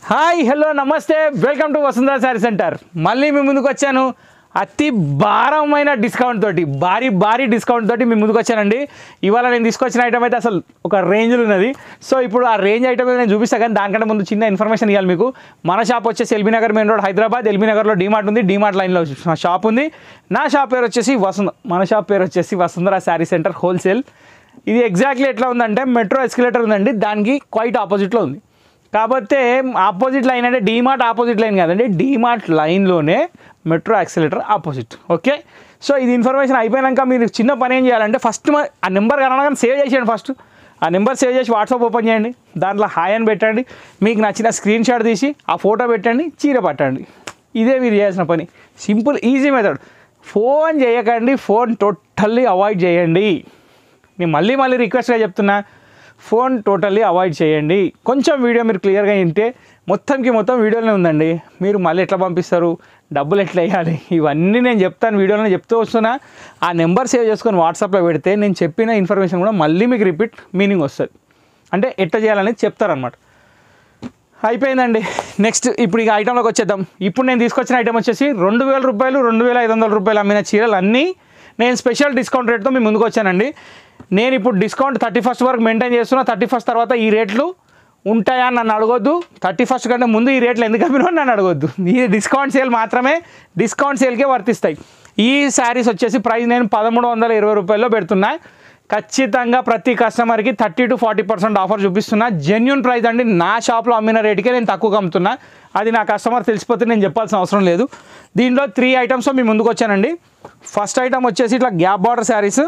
hi hello namaste welcome to Vasundhara sari centre మళ్ళీ మీ ముందుకు వచ్చాను అతి భారమైన డిస్కౌంట్ తోటి భారీ భారీ డిస్కౌంట్ తోటి మీ ముందుకు వచ్చానండి ఇవాళ నేను తీసుకొచ్చిన ఐటమ్ అయితే అసలు ఒక రేంజ్లో ఉన్నది సో ఇప్పుడు ఆ రేంజ్ ఐటమ్ నేను చూపిస్తాను కానీ దానికంటే ముందు చిన్న ఇన్ఫర్మేషన్ ఇవ్వాలి మీకు మన షాప్ వచ్చేసి L B Nagar main road Hyderabad L B నగర్లో డీమార్ట్ ఉంది డీమార్ట్ లైన్లో నా షాప్ ఉంది నా షాప్ పేరు వచ్చేసి వసుంధ మన షాప్ పేరు వచ్చేసి వసుంధర శారీ సెంటర్ హోల్సేల్ ఇది ఎగ్జాక్ట్లీ ఎట్లా ఉందంటే మెట్రో ఎస్కలేటర్ ఉందండి దానికి క్వైట్ ఆపోజిట్లో ఉంది కాకపోతే ఆపోజిట్ లైన్ అంటే డీమార్ట్ ఆపోజిట్ లైన్ కాదండి డీమార్ట్ లైన్లోనే metro accelerator opposite okay so ఇది ఇన్ఫర్మేషన్ అయిపోయాక మీరు చిన్న పని ఏం చేయాలంటే ఫస్ట్ ఆ నెంబర్ కనగానే సేవ్ చేసేయండి ఫస్ట్ ఆ నెంబర్ సేవ్ చేసి వాట్సాప్ ఓపెన్ చేయండి దాంట్లో హాయ్ అని పెట్టండి మీకు నచ్చిన స్క్రీన్ షాట్ తీసి ఆ ఫోటో పెట్టండి చీర పట్టండి ఇదే మీరు చేయాల్సిన పని సింపుల్ ఈజీ మెథడ్ ఫోన్ చేయకండి ఫోన్ టోటల్లీ అవాయిడ్ చేయండి నేను మళ్ళీ మళ్ళీ రిక్వెస్ట్గా చెప్తున్నా ఫోన్ టోటల్లీ అవాయిడ్ చేయండి కొంచెం వీడియో మీరు క్లియర్గా వింటే మొత్తంకి మొత్తం వీడియోలోనే ఉందండి మీరు మళ్ళీ ఎట్లా పంపిస్తారు డబ్బులు ఎట్లా వేయాలి ఇవన్నీ నేను చెప్తాను వీడియోలో చెప్తూ వస్తున్నా ఆ నెంబర్ సేవ్ చేసుకొని వాట్సాప్లో పెడితే నేను చెప్పిన ఇన్ఫర్మేషన్ కూడా మళ్ళీ మీకు రిపీట్ మీనింగ్ వస్తుంది అంటే ఎట్లా చేయాలనేది చెప్తారనమాట అయిపోయిందండి నెక్స్ట్ ఇప్పుడు ఇక ఐటెంలోకి వచ్చేద్దాం ఇప్పుడు నేను తీసుకొచ్చిన ఐటెం వచ్చేసి రెండు వేల రూపాయలు రెండు వేల ఐదు వందల రూపాయలు అమ్మిన చీరలు అన్నీ నేను స్పెషల్ డిస్కౌంట్ రేట్తో మీ ముందుకు వచ్చానండి నేను ఇప్పుడు డిస్కౌంట్ థర్టీ ఫస్ట్ వరకు మెయింటైన్ చేస్తున్నా థర్టీ ఫస్ట్ తర్వాత ఈ రేట్లు ఉంటాయా అని నన్ను అడగొద్దు థర్టీ ఫస్ట్ కంటే ముందు ఈ రేట్లు ఎందుకు అమ్మినా నన్ను అడగొద్దు ఈ డిస్కౌంట్ సేల్ మాత్రమే డిస్కౌంట్ సేల్కే వర్తిస్తాయి ఈ శారీస్ వచ్చేసి ప్రైస్ నేను పదమూడు వందల ఇరవై రూపాయల్లో పెడుతున్నా ఖచ్చితంగా ప్రతి కస్టమర్కి thirty to forty percent offer చూపిస్తున్నా జెన్యున్ ప్రైస్ అండి నా షాప్లో అమ్మిన రేటుకే నేను తక్కువ అమ్ముతున్నా అది నా కస్టమర్ తెలిసిపోతే నేను చెప్పాల్సిన అవసరం లేదు దీనిలో త్రీ ఐటమ్స్ మీ ముందుకు వచ్చానండి ఫస్ట్ ఐటమ్ వచ్చేసి ఇట్లా గ్యాప్ బార్డర్ శారీస్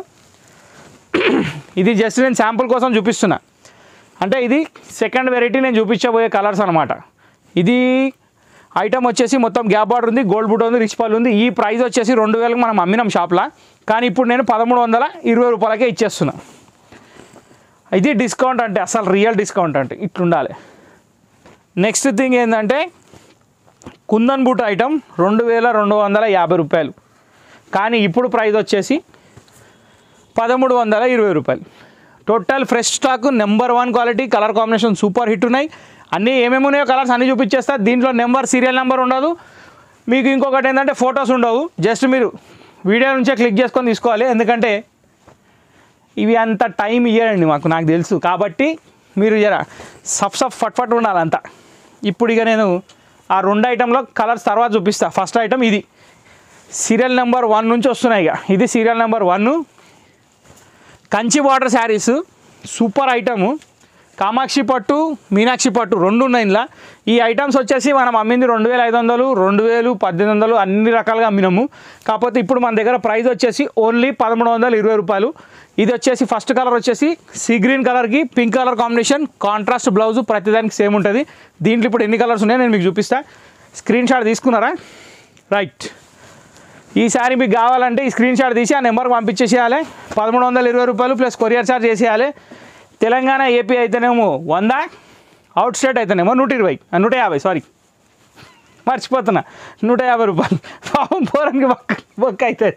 ఇది జస్ట్ నేను శాంపుల్ కోసం చూపిస్తున్నా అంటే ఇది సెకండ్ వెరైటీ నేను చూపించబోయే కలర్స్ అనమాట ఇది ఐటమ్ వచ్చేసి మొత్తం గ్యాప్ బార్డర్ ఉంది గోల్డ్ బుట్ ఉంది రిచ్ పళ్ళు ఉంది ఈ ప్రైస్ వచ్చేసి రెండు వేలకు మనం అమ్మినాం షాప్లో కానీ ఇప్పుడు నేను పదమూడు వందల ఇరవై రూపాయలకే ఇచ్చేస్తున్నా ఇది డిస్కౌంట్ అంటే అసలు రియల్ డిస్కౌంట్ అంటే ఇట్లుండాలి నెక్స్ట్ థింగ్ ఏంటంటే కుందన్ బూట్ ఐటమ్ రెండు వేల రెండు వందల యాభై రూపాయలు కానీ ఇప్పుడు ప్రైస్ వచ్చేసి పదమూడు వందల ఇరవై రూపాయలు total fresh stock number one quality colour combination super hit ఉన్నాయి అన్నీ ఏమేమి ఉన్నాయో కలర్స్ అన్నీ చూపించేస్తా దీంట్లో నెంబర్ సీరియల్ నెంబర్ ఉండదు మీకు ఇంకొకటి ఏంటంటే ఫొటోస్ ఉండవు జస్ట్ మీరు వీడియో నుంచే క్లిక్ చేసుకొని తీసుకోవాలి ఎందుకంటే ఇవి అంత టైం ఇయ్యారండి మాకు నాకు తెలుసు కాబట్టి మీరు జర సఫ్ సఫ్ ఫట్ ఫట్ ఉండాలంతా ఇప్పుడు ఇక నేను ఆ రెండు ఐటెంలో కలర్స్ తర్వాత చూపిస్తా ఫస్ట్ ఐటమ్ ఇది సీరియల్ నెంబర్ వన్ నుంచి వస్తున్నాయి ఇక ఇది serial number one Kanchi border saris super item Kamakshi పట్టు మీనాక్షి పట్టు రెండు ఉన్నాయి ఇందులో ఈ ఐటమ్స్ వచ్చేసి మనం అమ్మింది రెండు వేల ఐదు వందలు రెండు వేలు పద్దెనిమిది వందలు అన్ని రకాలుగా అమ్మినాము కాకపోతే ఇప్పుడు మన దగ్గర ప్రైస్ వచ్చేసి ఓన్లీ పదమూడు వందల ఇరవై రూపాయలు ఇది వచ్చేసి ఫస్ట్ కలర్ వచ్చేసి సీ గ్రీన్ కలర్కి pink colour combination contrast blouse ప్రతిదానికి సేమ్ ఉంటుంది దీంట్లో ఇప్పుడు ఎన్ని కలర్స్ ఉన్నాయో నేను మీకు చూపిస్తా స్క్రీన్ షాట్ తీసుకున్నారా రైట్ ఈ శారీ మీకు కావాలంటే ఈ స్క్రీన్ షాట్ తీసి ఆ నెంబర్కి పంపించేసేయాలి పదమూడు వందల ఇరవై రూపాయలు ప్లస్ కొరియర్ ఛార్జ్ చేసేయాలి తెలంగాణ ఏపీ అయితేనేమో వంద అవుట్ స్టేట్ అయితేనేమో నూట ఇరవై ఆ, నూట యాభై సారీ మర్చిపోతున్నా నూట యాభై రూపాయలు పాపం పోరానికి బొక్క బొక్క అవుతుంది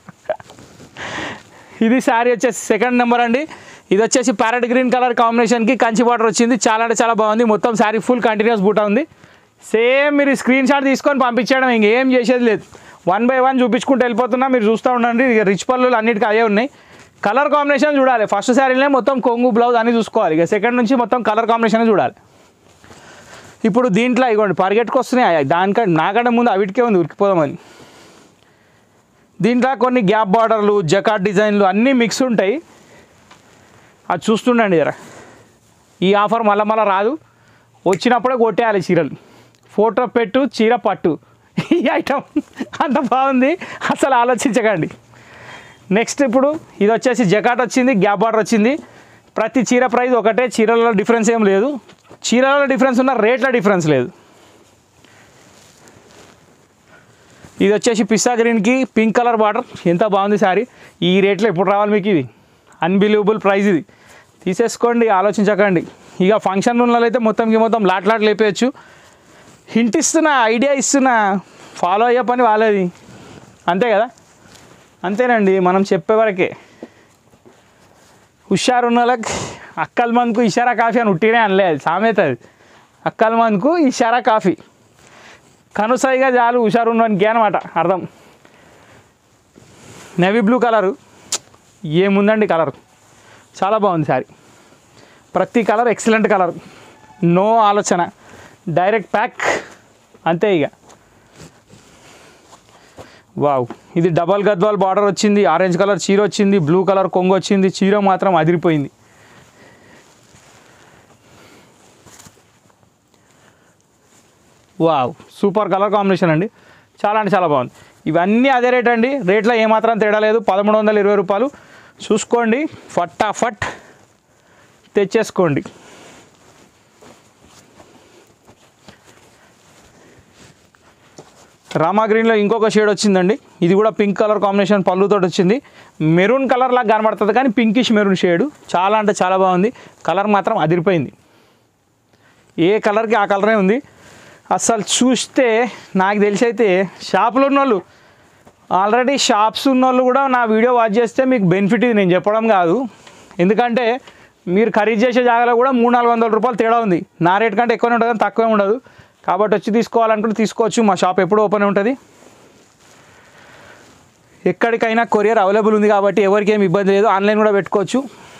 ఇది శారీ వచ్చేసి సెకండ్ నెంబర్ అండి ఇది వచ్చేసి ప్యారెట్ గ్రీన్ కలర్ కాంబినేషన్కి కంచి బార్డర్ వచ్చింది చాలా అంటే చాలా బాగుంది మొత్తం శారీ ఫుల్ కంటిన్యూస్ బూటా ఉంది సేమ్ మీరు స్క్రీన్ షాట్ తీసుకొని పంపించడం ఇంకేం చేసేది లేదు వన్ బై వన్ చూపించుకుంటూ వెళ్ళిపోతున్నా మీరు చూస్తూ ఉండండి ఇక రిచ్ పళ్ళు అన్నిటికీ అయ్యే ఉన్నాయి కలర్ కాంబినేషన్ చూడాలి ఫస్ట్ శారీలో మొత్తం కొంగు బ్లౌజ్ అన్ని చూసుకోవాలి ఇక సెకండ్ నుంచి మొత్తం కలర్ కాంబినేషన్ చూడాలి ఇప్పుడు దీంట్లో ఇగోండి పరిగెట్టుకొస్తున్నాయి దానికంటే నాకంటే ముందు అవిటికే ఉంది ఉరికిపోదామని దీంట్లో కొన్ని గ్యాప్ బార్డర్లు జకాట్ డిజైన్లు అన్నీ మిక్స్ ఉంటాయి అది చూస్తుండండి జర ఈ ఆఫర్ మళ్ళీ మళ్ళీ రాదు వచ్చినప్పుడే కొట్టేయాలి చీరలు ఫోటో పెట్టు చీర పట్టు ఈ ఐటమ్ అంత బాగుంది అసలు ఆలోచించకండి నెక్స్ట్ ఇప్పుడు ఇది వచ్చేసి జకాట్ వచ్చింది గ్యాప్ బార్డర్ వచ్చింది ప్రతి చీర ప్రైస్ ఒకటే చీరలలో డిఫరెన్స్ ఏం లేదు చీరలలో డిఫరెన్స్ ఉన్న రేట్ల డిఫరెన్స్ లేదు ఇది వచ్చేసి పిస్తా గ్రీన్కి పింక్ కలర్ బార్డర్ ఎంత బాగుంది సారీ ఈ రేట్లో ఎప్పుడు రావాలి మీకు ఇది అన్బిలీవబుల్ ప్రైస్ ఇది తీసేసుకోండి ఆలోచించకండి ఇక ఫంక్షన్ రూమ్లలో అయితే మొత్తంకి మొత్తం లాట్ లాట్ లేపేయచ్చు హింట్ ఇస్తున్నా ఐడియా ఇస్తున్నా ఫాలో అయ్యే పని వాళ్ళది అంతే కదా అంతేనండి మనం చెప్పే వరకే హుషారు ఉన్న వాళ్ళకి అక్కల మందుకు ఇషారా కాఫీ అని ఉట్టినే అనలేదు సామెత అది అక్కల మందుకు ఈ షరా కాఫీ కనుసైగా చాలు హుషారు ఉన్నవానికి అనమాట అర్థం నెవీ బ్లూ కలరు ఏముందండి కలర్ చాలా బాగుంది సారీ ప్రతి కలర్ ఎక్సలెంట్ కలర్ నో ఆలోచన డైరెక్ట్ ప్యాక్ అంతే ఇక వావ్ ఇది డబల్ గద్వాల్ బార్డర్ వచ్చింది ఆరెంజ్ కలర్ చీర వచ్చింది బ్లూ కలర్ కొంగు వచ్చింది చీర మాత్రం అదిరిపోయింది వావ్ సూపర్ కలర్ కాంబినేషన్ అండి చాలా అంటే చాలా బాగుంది ఇవన్నీ అదే రేట్ అండి రేట్లో ఏమాత్రం తేడా లేదు పదమూడు వందల ఇరవై రూపాయలు చూసుకోండి ఫటాఫట్ తెచ్చేసుకోండి రామా గ్రీన్లో ఇంకొక షేడ్ వచ్చిందండి ఇది కూడా పింక్ కలర్ కాంబినేషన్ పళ్ళుతో వచ్చింది మెరూన్ కలర్ లాగా కనబడుతుంది కానీ పింకిష్ మెరూన్ షేడు చాలా అంటే చాలా బాగుంది కలర్ మాత్రం అదిరిపోయింది ఏ కలర్కి ఆ కలరే ఉంది అసలు చూస్తే నాకు తెలిసి అయితే షాపులో ఉన్న వాళ్ళు ఆల్రెడీ షాప్స్ ఉన్న వాళ్ళు కూడా నా వీడియో వాచ్ చేస్తే మీకు బెనిఫిట్ ఇది నేను చెప్పడం కాదు ఎందుకంటే మీరు ఖరీదు చేసే జాగాలో కూడా మూడు నాలుగు వందల రూపాయలు తేడా ఉంది నా రేట్ కంటే ఎక్కువనే ఉంటుంది కానీ తక్కువే ఉండదు కాబట్టి వచ్చి తీసుకోవాలనుకుంటే తీసుకోవచ్చు మా షాప్ ఎప్పుడూ ఓపెన్ ఉంటుంది ఎక్కడికైనా కొరియర్ అవైలబుల్ ఉంది కాబట్టి ఎవరికి ఏమి ఇబ్బంది లేదు ఆన్లైన్ కూడా పెట్టుకోవచ్చు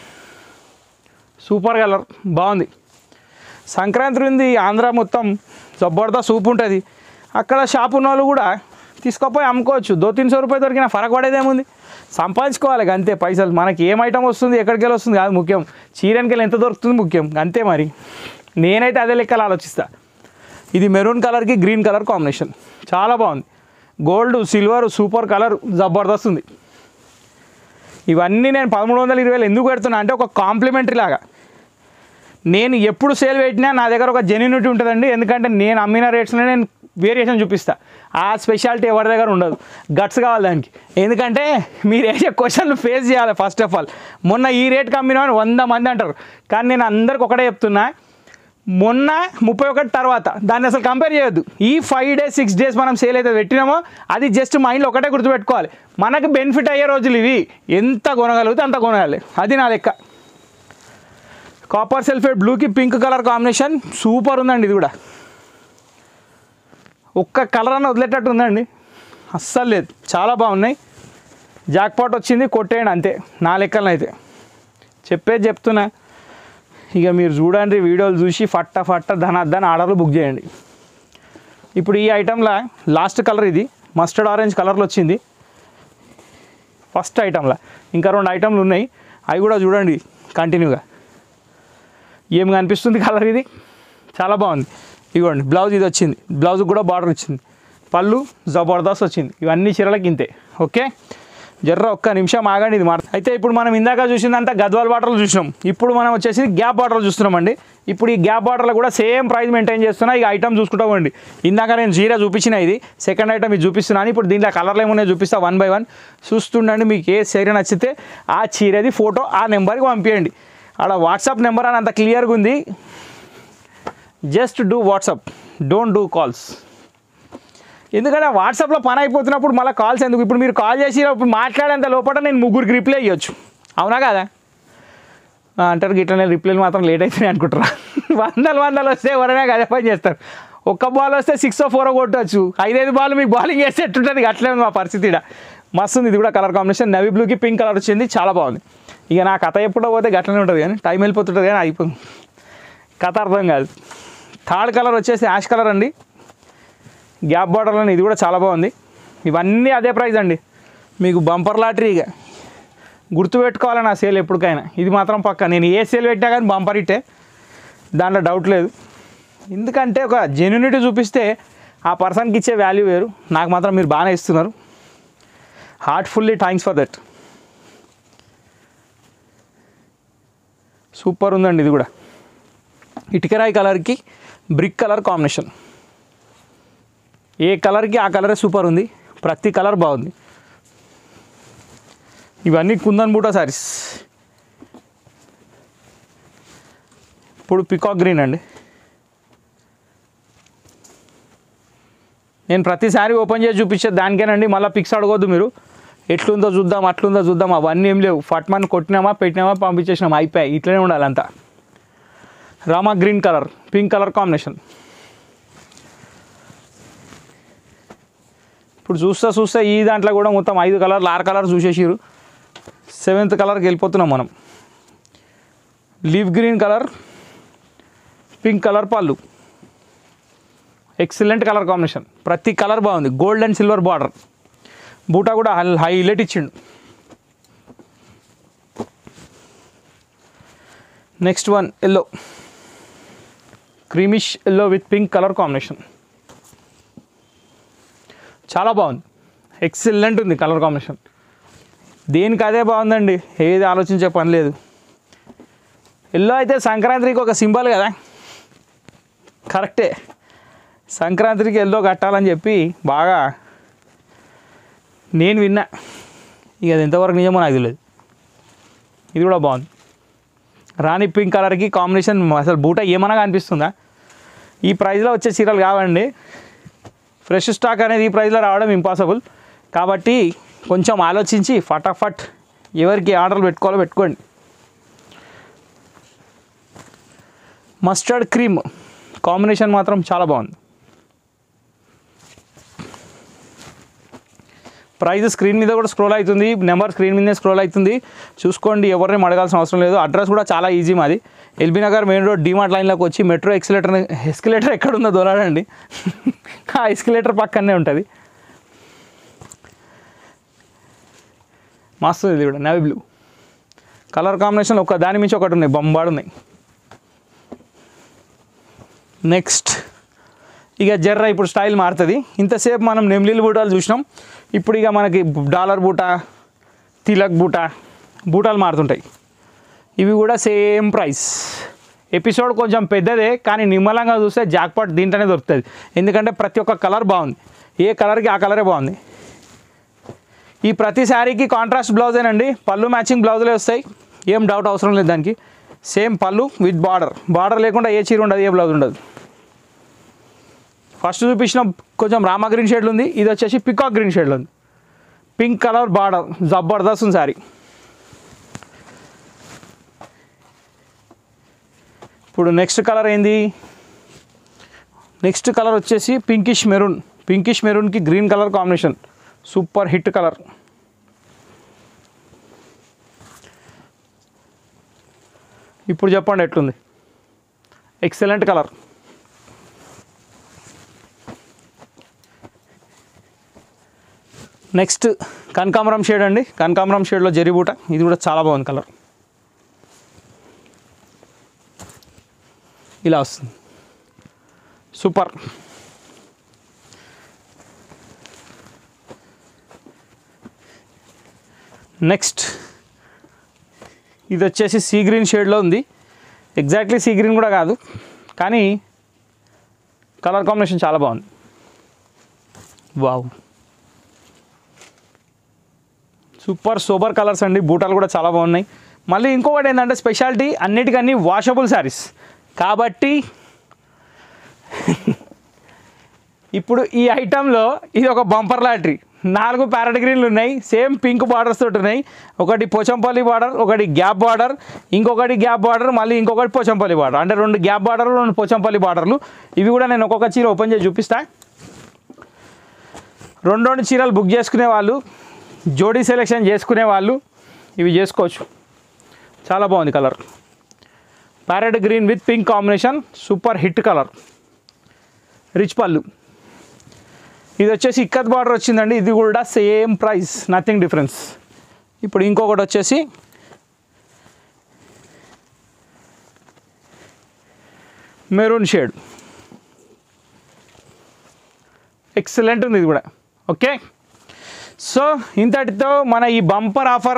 సూపర్ కలర్ బాగుంది సంక్రాంతి ఉంది ఆంధ్ర మొత్తం జబర్దస్త్ సూప్ ఉంటుంది అక్కడ షాప్ ఉన్న వాళ్ళు కూడా తీసుకుపోయి అమ్ముకోవచ్చు దో తీన్ సో రూపాయలు దొరికిన ఫరక్ పడేదేముంది సంపాదించుకోవాలి అంతే పైసలు మనకి ఏం ఐటమ్ వస్తుంది ఎక్కడికి వెళ్ళి వస్తుంది కాదు ముఖ్యం చీరనికి వెళ్ళి ఎంత దొరుకుతుంది ముఖ్యం అంతే మరి నేనైతే అదే లెక్కలు ఆలోచిస్తా ఇది మెరూన్ కలర్కి గ్రీన్ కలర్ కాంబినేషన్ చాలా బాగుంది గోల్డ్ సిల్వర్ సూపర్ కలర్ జబర్దస్త్ ఉంది ఇవన్నీ నేను పదమూడు వందల ఇరవై వేలు ఎందుకు పెడుతున్నా అంటే ఒక కాంప్లిమెంటరీ లాగా నేను ఎప్పుడు సేల్ పెట్టినా నా దగ్గర ఒక జెన్యునిటీ ఉంటుందండి ఎందుకంటే నేను అమ్మిన రేట్స్లో నేను వేరియేషన్ చూపిస్తా ఆ స్పెషాలిటీ ఎవరి దగ్గర ఉండదు గట్స్ కావాలి దానికి ఎందుకంటే మీరు వేసే క్వశ్చన్లు ఫేస్ చేయాలి ఫస్ట్ ఆఫ్ ఆల్ మొన్న ఈ రేట్కి అమ్మినా అని వంద మంది అంటారు కానీ నేను అందరికి ఒకటే చెప్తున్నా మొన్న ముప్పై ఒకటి తర్వాత దాన్ని అసలు కంపేర్ చేయొద్దు ఈ ఫైవ్ డేస్ సిక్స్ డేస్ మనం సేల్ అయితే పెట్టినామో అది జస్ట్ మైండ్లో ఒకటే గుర్తుపెట్టుకోవాలి మనకు బెనిఫిట్ అయ్యే రోజులు ఇవి ఎంత కొనగలిగితే అంత కొనగాలి అది నా లెక్క కాపర్ సల్ఫేట్ బ్లూకి పింక్ కలర్ కాంబినేషన్ సూపర్ ఉందండి ఇది కూడా ఒక్క కలర్ అన్న వదిలేటట్టు ఉందండి అస్సలు లేదు చాలా బాగున్నాయి జాక్పాట్ వచ్చింది కొట్టేయండి అంతే నా లెక్కలను అయితే చెప్పేది చెప్తున్నా ఇక మీరు చూడండి వీడియోలు చూసి ఫట్ట ఫట్ట ధన ధన ఆర్డర్లు బుక్ చేయండి ఇప్పుడు ఈ ఐటెంలో లాస్ట్ కలర్ ఇది మస్టర్డ్ ఆరెంజ్ కలర్లో వచ్చింది ఫస్ట్ ఐటెంలో ఇంకా రెండు ఐటెంలు ఉన్నాయి అవి కూడా చూడండి కంటిన్యూగా ఏం కనిపిస్తుంది కలర్ ఇది చాలా బాగుంది ఇదిగోండి బ్లౌజ్ ఇది వచ్చింది బ్లౌజ్ కూడా బార్డర్ వచ్చింది పళ్ళు జబర్దస్త్ వచ్చింది ఇవన్నీ చీరలకి ఇంతే ఓకే జర్ర ఒక్క నిమిషం ఆగండి ఇది మాట అయితే ఇప్పుడు మనం ఇందాక చూసిందంతా గద్వాల్ బాటలు చూసినాం ఇప్పుడు మనం వచ్చేసి గ్యాప్ బాటలు చూస్తున్నామండి ఇప్పుడు ఈ గ్యాప్ బాటలు కూడా సేమ్ ప్రైస్ మెయింటైన్ చేస్తున్నా ఇక ఐటమ్ చూసుకుంటామండి ఇందాక నేను జీరా చూపించిన ఇది సెకండ్ ఐటమ్ ఇది చూపిస్తున్నాను ఇప్పుడు దీంట్లో కలర్లు ఏమున్నాయో చూపిస్తా వన్ బై వన్ చూస్తుండండి మీకు ఏ చీర నచ్చితే ఆ చీరది ఫోటో ఆ నెంబర్కి పంపించండి ఆడ వాట్సాప్ నెంబర్ అని అంత క్లియర్గా ఉంది just do WhatsApp don't do calls ఎందుకంటే వాట్సాప్లో పని అయిపోతున్నప్పుడు మళ్ళీ కాల్స్ ఎందుకు ఇప్పుడు మీరు కాల్ చేసి ఇప్పుడు మాట్లాడేంత లోపల నేను ముగ్గురికి రిప్లై ఇవ్వచ్చు అవునా కదా ఆ, అంటారు గిట్లనే రిప్లైలు మాత్రం లేట్ అవుతున్నాయి అనుకుంటారా వందలు వందలు వస్తే ఎవరైనా అదే పని చేస్తారు ఒక్క బాల్ వస్తే సిక్స్ ఫోర్ కొట్టవచ్చు ఐదైదు బాల్ మీకు బౌలింగ్ చేస్తే ఎట్టుంటుంది అట్లే ఉంది మా పరిస్థితి ఈడ మస్తు ఉంది ఇది కూడా కలర్ కాంబినేషన్ నవీ బ్లూకి పింక్ కలర్ వచ్చింది చాలా బాగుంది ఇక నా కథ ఎప్పుడో పోతే గట్లనే ఉంటుంది కానీ టైం వెళ్ళిపోతుంటుంది కానీ అయిపోయింది కథ అర్థం కాదు థర్డ్ కలర్ వచ్చేసి యాష్ కలర్ అండి గ్యాప్ బార్డర్లో ఇది కూడా చాలా బాగుంది ఇవన్నీ అదే ప్రైస్ అండి మీకు బంపర్ లాటరీ ఇక గుర్తుపెట్టుకోవాలి నా సేల్ ఎప్పటికైనా ఇది మాత్రం పక్క నేను ఏ సేల్ పెట్టినా కానీ బంపర్ ఇట్టే దాంట్లో డౌట్ లేదు ఎందుకంటే ఒక జెన్యునిటీ చూపిస్తే ఆ పర్సన్కి ఇచ్చే వాల్యూ వేరు నాకు మాత్రం మీరు బాగానే ఇస్తున్నారు heartfully thanks for that super ఉందండి ఇది కూడా ఇటుకరాయి కలర్కి బ్రిక్ కలర్ కాంబినేషన్ ఏ కలర్కి ఆ కలరే సూపర్ ఉంది ప్రతి కలర్ బాగుంది ఇవన్నీ కుందన్ బూటా సారీస్ ఇప్పుడు పికాక్ గ్రీన్ అండి నేను ప్రతిసారి ఓపెన్ చేసి చూపించే దానికేనండి మళ్ళీ పిక్స్ అడగొద్దు మీరు ఎట్లుందో చూద్దాం అట్లుందో చూద్దాం అవన్నీ ఏం లేవు ఫట్మన్ కొట్టినామా పెట్టినామా పంపించేసినామా అయిపోయాయి ఇట్లనే ఉండాలి అంతా Rama green colour pink colour combination ఇప్పుడు చూస్తా చూస్తే ఈ దాంట్లో కూడా మొత్తం ఐదు కలర్లు ఆరు కలర్ చూసేసిరు సెవెంత్ కలర్కి వెళ్ళిపోతున్నాం మనం leaf green colour pink colour పళ్ళు ఎక్సలెంట్ కలర్ కాంబినేషన్ ప్రతి కలర్ బాగుంది గోల్డ్ అండ్ సిల్వర్ బార్డర్ బూటా కూడా హైలైట్ ఇచ్చిండు next one yellow creamish yellow with pink colour combination చాలా బాగుంది ఎక్సలెంట్ ఉంది కలర్ కాంబినేషన్ దేనికి అదే బాగుందండి ఏది ఆలోచించే పని లేదు ఎల్లో అయితే సంక్రాంతికి ఒక సింబల్ కదా కరెక్టే సంక్రాంతికి ఎల్లో కట్టాలని చెప్పి బాగా నేను విన్నా ఇక అది ఎంతవరకు నిజమో నాకు తెలియదు ఇది కూడా బాగుంది రాణి పింక్ కలర్కి కాంబినేషన్ అసలు బూట ఏమన్నా కనిపిస్తుందా ఈ ప్రైస్లో వచ్చే చీరలు కావండి ఫ్రెష్ స్టాక్ అనేది ఈ ప్రైస్లో రావడం ఇంపాసిబుల్ కాబట్టి కొంచెం ఆలోచించి ఫటాఫట్ ఎవరికి ఆర్డర్లు పెట్టుకోవాలో పెట్టుకోండి మస్టర్డ్ క్రీమ్ కాంబినేషన్ మాత్రం చాలా బాగుంది ప్రైస్ స్క్రీన్ మీద కూడా స్క్రోల్ అవుతుంది నెంబర్ స్క్రీన్ మీదే స్క్రోల్ అవుతుంది చూసుకోండి ఎవరిని అడగాల్సిన అవసరం లేదు అడ్రస్ కూడా చాలా ఈజీ మాది L B Nagar main road DMart లైన్లోకి వచ్చి మెట్రో ఎక్స్కలేటర్ ఎస్కలేటర్ ఎక్కడ ఉందో దొరకండి ఆ ఎస్కలేటర్ పక్కనే ఉంటుంది మస్తు ఇది కూడా నేవీ బ్లూ కలర్ కాంబినేషన్ ఒక దాని మించి ఒకటి ఉన్నాయి బొంబాడు ఉన్నాయి నెక్స్ట్ ఇక జర్ర ఇప్పుడు స్టైల్ మారుతుంది ఇంతసేపు మనం నెమ్లీలు బూటాలు చూసినాం ఇప్పుడు ఇక మనకి డాలర్ బూట తిలక్ బూట బూటాలు మారుతుంటాయి ఇవి కూడా సేమ్ ప్రైస్ ఎపిసోడ్ కొంచెం పెద్దదే కానీ నిమ్మలంగా చూస్తే జాక్పాట్ దీంట్లోనే దొరుకుతుంది ఎందుకంటే ప్రతి ఒక్క కలర్ బాగుంది ఏ కలర్కి ఆ కలరే బాగుంది ఈ ప్రతి శారీకి కాంట్రాస్ట్ బ్లౌజేనండి పళ్ళు మ్యాచింగ్ బ్లౌజులే వస్తాయి ఏం డౌట్ అవసరం లేదు దానికి సేమ్ పళ్ళు విత్ బార్డర్ బార్డర్ లేకుండా ఏ చీర ఉండదు ఏ బ్లౌజ్ ఉండదు ఫస్ట్ చూపించిన కొంచెం రామా గ్రీన్ షేడ్లో ఉంది ఇది వచ్చేసి పికాక్ గ్రీన్ షేడ్లో ఉంది పింక్ కలర్ బార్డర్ జబర్దస్త్ ఉంది శారీ ఇప్పుడు నెక్స్ట్ కలర్ ఏంది నెక్స్ట్ కలర్ వచ్చేసి పింకిష్ మెరూన్ పింకిష్ మెరూన్కి green colour combination super hit colour ఇప్పుడు చెప్పండి ఎట్లుంది ఎక్సలెంట్ కలర్ నెక్స్ట్ కనకాంబరం షేడ్ అండి కనకాంబరం షేడ్లో జరీబూట ఇది కూడా చాలా బాగుంది కలర్ ఇలా వస్తుంది సూపర్ నెక్స్ట్ ఇది వచ్చేసి సీ గ్రీన్ షేడ్లో ఉంది ఎగ్జాక్ట్లీ సీ గ్రీన్ కూడా కాదు కానీ కలర్ కాంబినేషన్ చాలా బాగుంది వావ్ సూపర్ సూపర్ కలర్స్ అండి బూటాలు కూడా చాలా బాగున్నాయి మళ్ళీ ఇంకొకటి ఏంటంటే స్పెషాలిటీ అన్నిటికన్నీ వాషబుల్ శారీస్ కాబట్టి ఇప్పుడు ఈ ఐటెంలో ఇది ఒక బంపర్ లాటరీ నాలుగు ప్యారెట్ గ్రీన్లు ఉన్నాయి సేమ్ పింక్ బార్డర్స్ తోటి ఉన్నాయి ఒకటి పోచంపల్లి బార్డర్ ఒకటి గ్యాప్ బార్డర్ ఇంకొకటి గ్యాప్ బార్డర్ మళ్ళీ ఇంకొకటి పోచంపల్లి బార్డర్ అంటే రెండు గ్యాప్ బార్డర్లు రెండు పోచంపల్లి బార్డర్లు ఇవి కూడా నేను ఒక్కొక్క చీర ఓపెన్ చేసి చూపిస్తా రెండు రెండు చీరలు బుక్ చేసుకునే వాళ్ళు జోడీ సెలెక్షన్ చేసుకునే వాళ్ళు ఇవి చేసుకోవచ్చు చాలా బాగుంది colour parrot green with pink combination super hit colour rich పళ్ళు ఇది వచ్చేసి ఇక్కత్ బార్డర్ వచ్చిందండి ఇది కూడా సేమ్ ప్రైస్ నథింగ్ డిఫరెన్స్ ఇప్పుడు ఇంకొకటి వచ్చేసి మెరూన్ షేడ్ ఎక్సలెంట్ ఉంది ఇది కూడా ఓకే సో ఇంతటితో మన ఈ bumper offer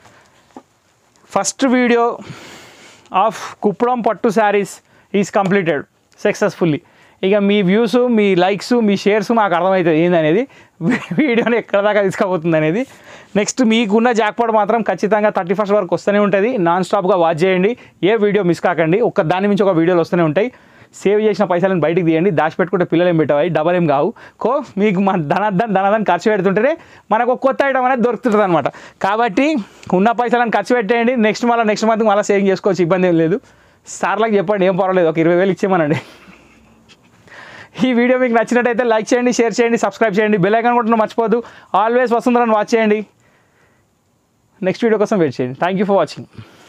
first video of Kuppadam పట్టు శారీస్ ఈజ్ కంప్లీటెడ్ సక్సెస్ఫుల్లీ ఇక మీ వ్యూస్ మీ లైక్స్ మీ షేర్స్ మాకు అర్థమవుతుంది ఏందనేది వీడియోని ఎక్కడ దాకా తీసుకుపోతుంది అనేది నెక్స్ట్ మీకున్న జాక్పాట్ మాత్రం ఖచ్చితంగా థర్టీ ఫస్ట్ వరకు వస్తూనే ఉంటుంది నాన్ స్టాప్గా వాచ్ చేయండి ఏ వీడియో మిస్ కాకండి ఒక దాని నుంచి ఒక వీడియోలు వస్తూనే ఉంటాయి సేవ్ చేసిన పైసలను బయటికి తీయండి దాచిపెట్టుకుంటే పిల్లలు ఏం పెట్టాయి డబల్ ఏం కావు కో మీకు మన ధనార్థం ధనార్థం ఖర్చు పెడుతుంటేనే మనకు ఒక కొత్త ఐటమ్ అనేది దొరుకుతుంది అనమాట కాబట్టి ఉన్న పైసలను ఖర్చు పెట్టేయండి నెక్స్ట్ మళ్ళీ నెక్స్ట్ మంత్ మళ్ళీ సేవింగ్ చేసుకోవచ్చు ఇబ్బంది ఏం లేదు సార్లకు చెప్పండి ఏం పర్వాలేదు ఒక ఇరవై వేలు ఇచ్చేయమనండి ఈ వీడియో మీకు నచ్చినట్టయితే లైక్ చేయండి షేర్ చేయండి సబ్స్క్రైబ్ చేయండి బెల్ ఐకాన్ కూడా మర్చిపోద్దు ఆల్వేస్ వసుంధరని వాచ్ చేయండి నెక్స్ట్ వీడియో కోసం వెయిట్ చేయండి థ్యాంక్ యూ ఫర్ వాచింగ్